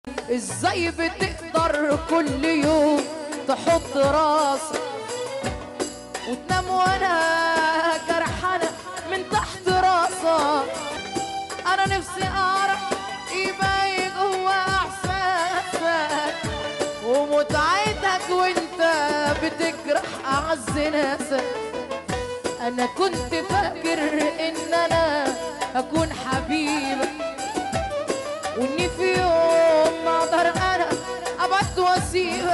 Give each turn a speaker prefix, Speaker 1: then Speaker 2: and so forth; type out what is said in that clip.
Speaker 1: ازاي بتقدر كل يوم تحط راسك وتنام وانا جرحانة من تحت راسك انا نفسي اعرف ايه باقي جوا احساسك ومتعتك وانت بتجرح اعز ناسك انا كنت فاكر ان انا هكون حبيبك واني في يوم ما اقدر انا ابعد واسيبك